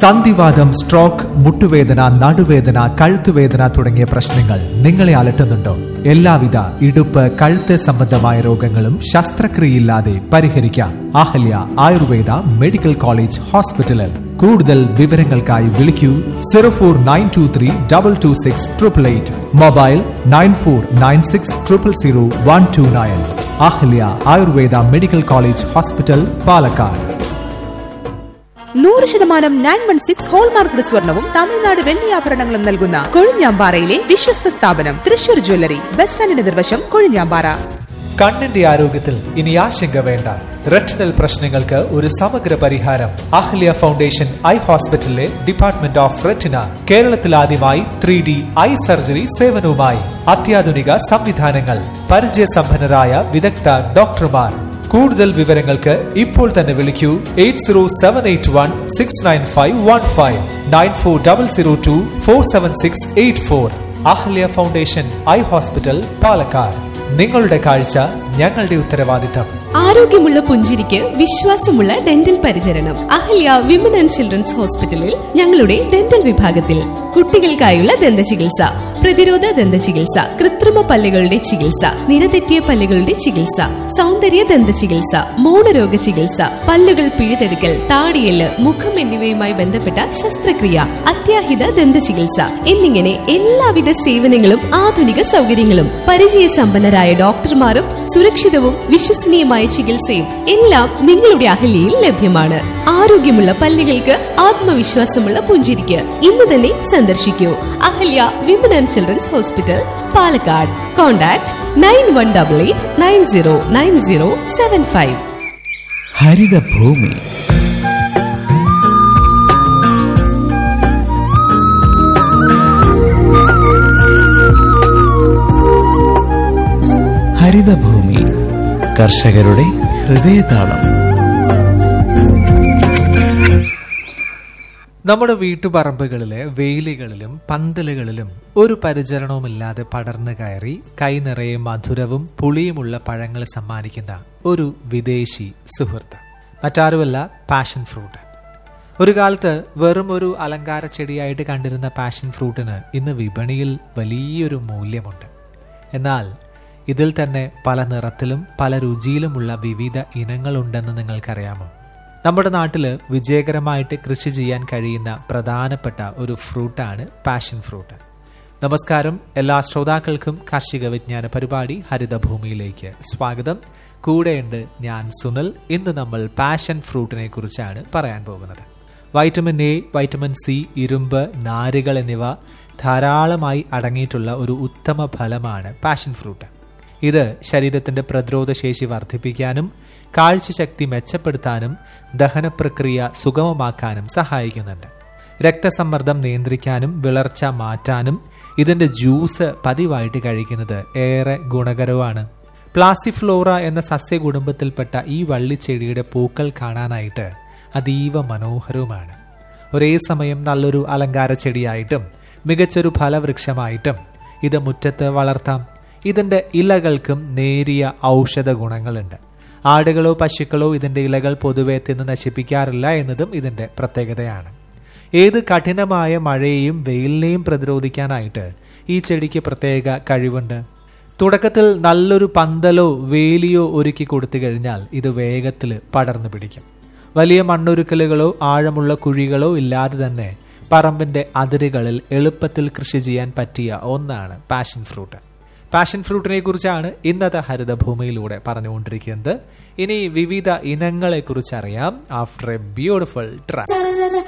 സന്ധിവാദം സ്ട്രോക്ക് മുട്ടുവേദന നടുവേദന കഴുത്തുവേദന തുടങ്ങിയ പ്രശ്നങ്ങൾ നിങ്ങളെ അലട്ടുന്നുണ്ടോ എല്ലാവിധ ഇടുപ്പ് കഴുത്ത് സംബന്ധമായ രോഗങ്ങളും ശസ്ത്രക്രിയയില്ലാതെ പരിഹരിക്കാം അഹല്യ ആയുർവേദ മെഡിക്കൽ കോളേജ് ഹോസ്പിറ്റലിൽ കൂടുതൽ വിവരങ്ങൾക്കായി വിളിക്കൂ zero four nine two three double two six triple eight mobile nine four nine six triple zero one two nine Ahalya Ayurveda medical college hospital Palakkad നൂറ് ശതമാനം നയൻ വൺ സിക്സ് ഹോൾമാർക്ക് സ്വർണവും തമിഴ്നാട് വെള്ളിയാഭരണങ്ങളും നൽകുന്ന കൊഴിഞ്ഞാമ്പാറയിലെ വിശ്വസ്ത സ്ഥാപനം തൃശൂർ ജ്വല്ലറി ബസ് സ്റ്റാൻഡിന് നിർവശം കൊഴിഞ്ഞാമ്പാറ കണ്ണിന്റെ ആരോഗ്യത്തിൽ ഇനി ആശങ്ക വേണ്ട റെറ്റിനൽ പ്രശ്നങ്ങൾക്ക് ഒരു സമഗ്ര പരിഹാരം അഹ്ല്യ ഫൗണ്ടേഷൻ ഐ ഹോസ്പിറ്റലിലെ ഡിപ്പാർട്ട്മെന്റ് ഓഫ് റെറ്റിന കേരളത്തിൽ ആദ്യമായി ത്രീ ഡി ഐ സർജറി സേവനവുമായി അത്യാധുനിക സംവിധാനങ്ങൾ പരിചയസമ്പന്നരായ വിദഗ്ധ ഡോക്ടർമാർ കൂടുതൽ വിവരങ്ങൾക്ക് ഇപ്പോൾ തന്നെ വിളിക്കൂ eight zero seven eight one six nine five one five nine four double zero two four seven six eight four Ahalya foundation eye hospital Palakkad നിങ്ങളുടെ കാഴ്ച ഞങ്ങളുടെ ഉത്തരവാദിത്തം ആരോഗ്യമുള്ള പുഞ്ചിരിക്ക് വിശ്വാസമുള്ള ഡെന്റൽ പരിചരണം അഹല്യ വിമൻ ആൻഡ് ചിൽഡ്രൻസ് ഹോസ്പിറ്റലിൽ ഞങ്ങളുടെ ഡെന്റൽ വിഭാഗത്തിൽ കുട്ടികൾക്കായുള്ള ദന്ത ചികിത്സ പ്രതിരോധ ദന്ത ചികിത്സ കൃത്രിമ പല്ലുകളുടെ ചികിത്സ നിരതെറ്റിയ പല്ലുകളുടെ ചികിത്സ സൗന്ദര്യ ദന്ത ചികിത്സ മൗനരോഗ ചികിത്സ പല്ലുകൾ പിഴുതെടുക്കൽ താടിയല് മുഖം എന്നിവയുമായി ബന്ധപ്പെട്ട ശസ്ത്രക്രിയ അത്യാഹിത ദന്ത ചികിത്സ എന്നിങ്ങനെ എല്ലാവിധ സേവനങ്ങളും ആധുനിക സൗകര്യങ്ങളും പരിചയസമ്പന്നരായ ഡോക്ടർമാരും സുരക്ഷിതവും വിശ്വസനീയമായ ചികിത്സയും എല്ലാം നിങ്ങളുടെ അഹല്യയിൽ ലഭ്യമാണ് ആരോഗ്യമുള്ള പല്ലുകൾക്ക് ആത്മവിശ്വാസമുള്ള പുഞ്ചിരിക്ക് ഇന്ന് തന്നെ സന്ദർശിക്കൂ Ahalya women and children's hospital Palakkad contact nine one double eight nine zero nine zero seven five ഹരിതഭൂമി ഹരിതഭൂമി കർഷകരുടെ ഹൃദയതാളം നമ്മുടെ വീട്ടുപറമ്പുകളിലെ വേലികളിലും പന്തലുകളിലും ഒരു പരിചരണവുമില്ലാതെ പടർന്നു കയറി കൈ നിറയെ മധുരവും പുളിയുമുള്ള പഴങ്ങൾ സമ്മാനിക്കുന്ന ഒരു വിദേശി സുഹൃത്ത് മറ്റാരുമല്ല പാഷൻ ഫ്രൂട്ട് ഒരു കാലത്ത് വെറും ഒരു അലങ്കാര ചെടിയായിട്ട് കണ്ടിരുന്ന പാഷൻ ഫ്രൂട്ടിന് ഇന്ന് വിപണിയിൽ വലിയൊരു മൂല്യമുണ്ട് എന്നാൽ ഇതിൽ തന്നെ പല നിറത്തിലും പല രുചിയിലുമുള്ള വിവിധ ഇനങ്ങളുണ്ടെന്ന് നിങ്ങൾക്കറിയാമോ നമ്മുടെ നാട്ടിൽ വിജയകരമായിട്ട് കൃഷി ചെയ്യാൻ കഴിയുന്ന പ്രധാനപ്പെട്ട ഒരു ഫ്രൂട്ടാണ് പാഷൻ ഫ്രൂട്ട് നമസ്കാരം എല്ലാ ശ്രോതാക്കൾക്കും കാർഷിക വിജ്ഞാന പരിപാടി ഹരിതഭൂമിയിലേക്ക് സ്വാഗതം കൂടെയുണ്ട് ഞാൻ സുനിൽ ഇന്ന് നമ്മൾ പാഷൻ ഫ്രൂട്ടിനെ കുറിച്ചാണ് പറയാൻ പോകുന്നത് വൈറ്റമിൻ എ വൈറ്റമിൻ സി ഇരുമ്പ് നാരുകൾ എന്നിവ ധാരാളമായി അടങ്ങിയിട്ടുള്ള ഒരു ഉത്തമ ഫലമാണ് പാഷൻ ഫ്രൂട്ട് ഇത് ശരീരത്തിന്റെ പ്രതിരോധ ശേഷി വർദ്ധിപ്പിക്കാനും കാഴ്ചശക്തി മെച്ചപ്പെടുത്താനും ദഹന പ്രക്രിയ സുഗമമാക്കാനും സഹായിക്കുന്നുണ്ട് രക്തസമ്മർദ്ദം നിയന്ത്രിക്കാനും വിളർച്ച മാറ്റാനും ഇതിന്റെ ജ്യൂസ് പതിവായിട്ട് കഴിക്കുന്നത് ഏറെ ഗുണകരമാണ് പ്ലാസിഫ്ലോറ എന്ന സസ്യകുടുംബത്തിൽപ്പെട്ട ഈ വള്ളിച്ചെടിയുടെ പൂക്കൾ കാണാനായിട്ട് അതീവ മനോഹരവുമാണ് ഒരേ സമയം നല്ലൊരു അലങ്കാര ചെടിയായിട്ടും മികച്ചൊരു ഫലവൃക്ഷമായിട്ടും ഇത് മുറ്റത്ത് വളർത്താം ഇതിന്റെ ഇലകൾക്കും നേരിയ ഔഷധ ഗുണങ്ങളുണ്ട് ആടുകളോ പശുക്കളോ ഇതിന്റെ ഇലകൾ പൊതുവെ തിന്ന് നശിപ്പിക്കാറില്ല എന്നതും ഇതിന്റെ പ്രത്യേകതയാണ് ഏത് കഠിനമായ മഴയെയും വെയിലിനെയും പ്രതിരോധിക്കാനായിട്ട് ഈ ചെടിക്ക് പ്രത്യേക കഴിവുണ്ട് തുടക്കത്തിൽ നല്ലൊരു പന്തലോ വേലിയോ ഒരുക്കി കൊടുത്തു കഴിഞ്ഞാൽ ഇത് വേഗത്തിൽ പടർന്നു പിടിക്കും വലിയ മണ്ണൊരുക്കലുകളോ ആഴമുള്ള കുഴികളോ ഇല്ലാതെ തന്നെ പറമ്പിന്റെ അതിരുകളിൽ എളുപ്പത്തിൽ കൃഷി ചെയ്യാൻ പറ്റിയ ഒന്നാണ് പാഷൻ ഫ്രൂട്ട് പാഷൻ ഫ്രൂട്ടിനെ കുറിച്ചാണ് ഇന്നത്തെ ഹരിതഭൂമിയിലൂടെ പറഞ്ഞുകൊണ്ടിരിക്കുന്നത് ഇനി വിവിധ ഇനങ്ങളെ കുറിച്ച് അറിയാം ആഫ്റ്റർ എ ബ്യൂട്ടിഫുൾ ട്രാക്ക്